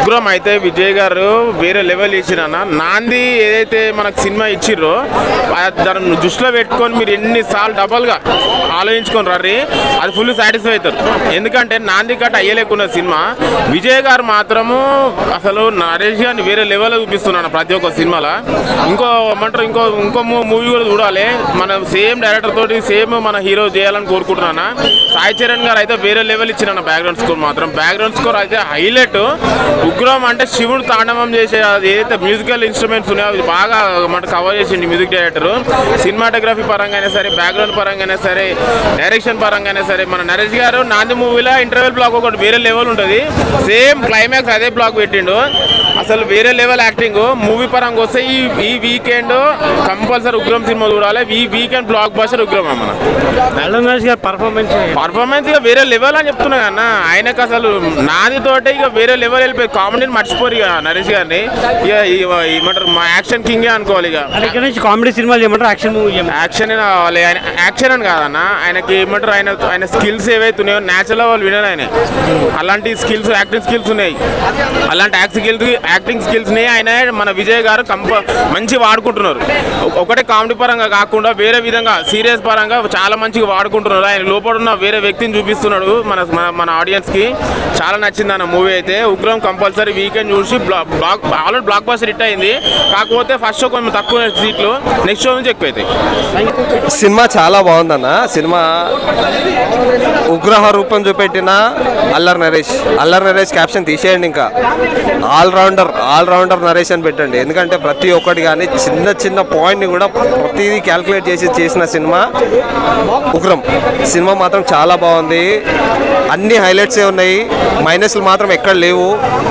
ఉగ్రం అయితే విజయ్ గారు వేరే లెవెల్ ఇచ్చిన నాంది ఏదైతే మనకు సినిమా ఇచ్చిర్రో ఆ దాన్ని దృష్టిలో పెట్టుకొని మీరు ఎన్నిసార్లు డబల్గా ఆలోచించుకొని రర్రి అది ఫుల్ సాటిస్ఫై అవుతారు ఎందుకంటే నాంది కట్ట అయ్యలేకున్న సినిమా విజయ్ గారు మాత్రము అసలు నరేష్ గారిని వేరే లెవెల్లో చూపిస్తున్నాను ప్రతి ఒక్క సినిమాలో ఇంకో ఏమంటారు ఇంకో ఇంకో మూవీ కూడా చూడాలి మన సేమ్ డైరెక్టర్ తోటి సేమ్ మన హీరో చేయాలని కోరుకుంటున్నాను సాయి చరణ్ గారు అయితే వేరే లెవెల్ ఇచ్చిన బ్యాక్గ్రౌండ్ స్కోర్ మాత్రం బ్యాక్గ్రౌండ్ స్కోర్ అయితే హైలైట్ ఉగ్రం అంటే శివుడు తాండవం చేసే అది ఏదైతే మ్యూజికల్ ఇన్స్ట్రుమెంట్స్ ఉన్నాయో అవి బాగా మన కవర్ చేసింది మ్యూజిక్ డైరెక్టర్ సినిమాటోగ్రఫీ పరంగానే సరే బ్యాక్గ్రౌండ్ పరంగానే సరే డైరెక్షన్ పరంగానే సరే మన నరేష్ గారు నాంది మూవీలో ఇంటర్వెల్ బ్లాక్ ఒకటి వేరే లెవెల్ ఉంటుంది సేమ్ క్లైమాక్స్ అదే బ్లాక్ పెట్టిండు అసలు వేరే లెవెల్ యాక్టింగ్ మూవీ పరంగా వస్తే ఈ ఈ వీకెండ్ కంపల్సరీ ఉగ్రం సినిమా చూడాలి ఈ వీకెండ్ బ్లాక్ బస్టర్ ఉగ్రం మన అల్లు నరేష్ గారి పర్ఫార్మెన్స్ పర్ఫార్మెన్స్ ఇక వేరే లెవెల్ అని చెప్తున్నా అన్న ఆయనకు అసలు నాది తోటే ఇక వేరే లెవెల్ వెళ్ళిపోయి కామెడీని మర్చిపోరు ఇక నరేష్ గారిని ఇక ఈ- ఏమంటారు మా యాక్షన్ కింగే అనుకోవాలి ఇక అంటే ఇక్కడ నుంచి కామెడీ సినిమాలు చేయమంటారు యాక్షన్ మూవీ చేయమంటారు యాక్షన్ కావాలి ఆయన యాక్షన్ అని కాదన్న ఆయనకి ఏమంటారు ఆయన ఆయన స్కిల్స్ ఏవైతే ఉన్నాయో న్యాచురల్ వాళ్ళు వినరు ఆయన అలాంటి స్కిల్స్ యాక్టింగ్ స్కిల్స్ ఉన్నాయి అలాంటి యాక్టింగ్ స్కిల్స్ యాక్టింగ్ స్కిల్స్ని ఆయన మన విజయ్ గారు కంప మంచి వాడుకుంటున్నారు ఒక- ఒకటే కామెడీ పరంగా కాకుండా వేరే విధంగా సీరియస్ పరంగా చాలా మంచిగా వాడుకుంటున్నారు ఆయన లోపల ఉన్న వేరే వ్యక్తిని చూపిస్తున్నాడు మన మన- మన ఆడియన్స్కి చాలా నచ్చింది అన్న మూవీ అయితే ఉగ్రం కంపల్సరీ వీకెండ్ చూసి block block already blockbuster hit అయింది కాకపోతే ఫస్ట్ షో కొంచెం తక్కువ సీట్లు నెక్స్ట్ షో నుంచి ఎక్కువ అవుతాయి సినిమా చాలా బాగుందన్న సినిమా ఉగ్రహ రూపం చూపెట్టిన అల్లర్ నరేష్ అల్లర్ నరేష్ క్యాప్షన్ తీసేయండి ఇంకా all rounder all rounder Naresh అని పెట్టండి ఎందుకంటే ప్రతి ఒక్కటి కానీ చిన్న చిన్న పాయింట్ని కూడా ప్రతిదీ క్యాల్కులేట్ చేసి చేసిన సినిమా ఉగ్రం సినిమా మాత్రం చాలా బాగుంది అన్ని హైలైట్సే ఉన్నాయి మైనస్లు మాత్రం ఎక్కడ లేవు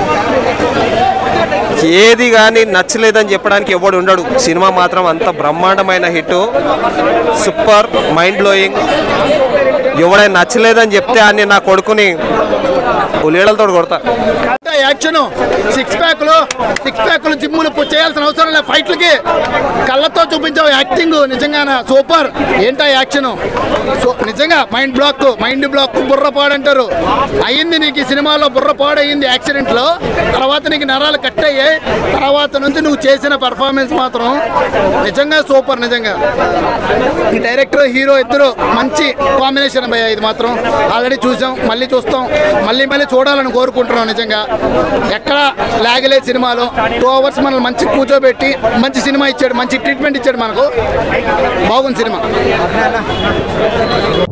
ఏది కానీ నచ్చలేదని చెప్పడానికి ఎవడు ఉండడు సినిమా మాత్రం అంత బ్రహ్మాండమైన హిట్ సూపర్ మైండ్ బ్లోయింగ్ ఎవడైనా నచ్చలేదని చెప్తే అని నా కొడుకుని ఉల్లీడలతో కొడతా అంటే యాక్షన్ సిక్స్ ప్యాక్లు సిక్స్ ప్యాక్లు జిమ్ములు పు- చేయాల్సిన అవసరం లేదు ఫైట్లకి కళ్ళతో చూపించావు యాక్టింగ్ నిజంగా సూపర్ ఏంటా యాక్షన్ సో నిజంగా మైండ్ బ్లాక్ మైండ్ బ్లాక్ బుర్ర పాడంటారు అయ్యింది నీకు ఈ సినిమాలో బుర్ర పాడయింది యాక్సిడెంట్ లో తర్వాత నీకు నరాలు కట్ అయ్యాయి తర్వాత నుంచి నువ్వు చేసిన పర్ఫార్మెన్స్ మాత్రం నిజంగా సూపర్ నిజంగా ఈ డైరెక్టర్ హీరో ఇద్దరు మంచి కాంబినేషన్ భయ్య ఇది మాత్రం ఆల్రెడీ చూసాం మళ్ళీ చూస్తాం మళ్ళీ మళ్ళీ చూడాలని కోరుకుంటున్నాం నిజంగా ఎక్కడ లాగలేదు సినిమాలో టూ అవర్స్ మనల్ని మంచి కూర్చోబెట్టి మంచి సినిమా ఇచ్చాడు మంచి ట్రీట్మెంట్ ఇచ్చాడు మనకు బాగుంది సినిమా